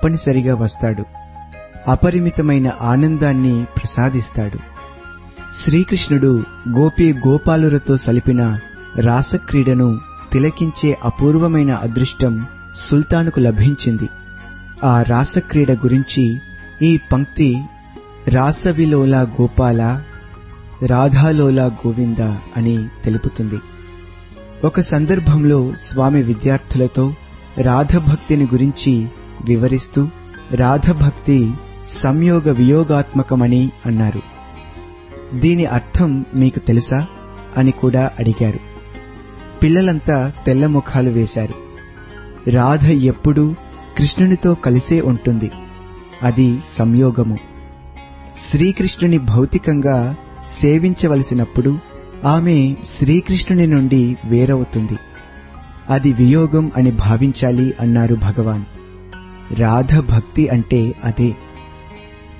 తప్పనిసరిగా వస్తాడు అపరిమితమైన ఆనందాన్ని ప్రసాదిస్తాడు శ్రీకృష్ణుడు గోపీ గోపాలులతో సలిపిన రాసక్రీడను తిలకించే అపూర్వమైన అదృష్టం సుల్తానుకు లభించింది ఆ రాసక్రీడ గురించి ఈ పంక్తి రాసవిలోల గోపాల రాధాలోల గోవింద అని తెలుపుతుంది ఒక సందర్భంలో స్వామి విద్యార్థులతో రాధభక్తిని గురించి వివరిస్తూ రాధభక్తి సంయోగ వియోగాత్మకమని అన్నారు దీని అర్థం మీకు తెలుసా అని కూడా అడిగారు పిల్లలంతా తెల్ల ముఖాలు వేశారు రాధ ఎప్పుడూ కృష్ణునితో కలిసే ఉంటుంది అది సంయోగము శ్రీకృష్ణుని భౌతికంగా సేవించవలసినప్పుడు ఆమె శ్రీకృష్ణుని నుండి వేరవుతుంది అది వియోగం అని భావించాలి అన్నారు భగవాన్ రాధ భక్తి అంటే అదే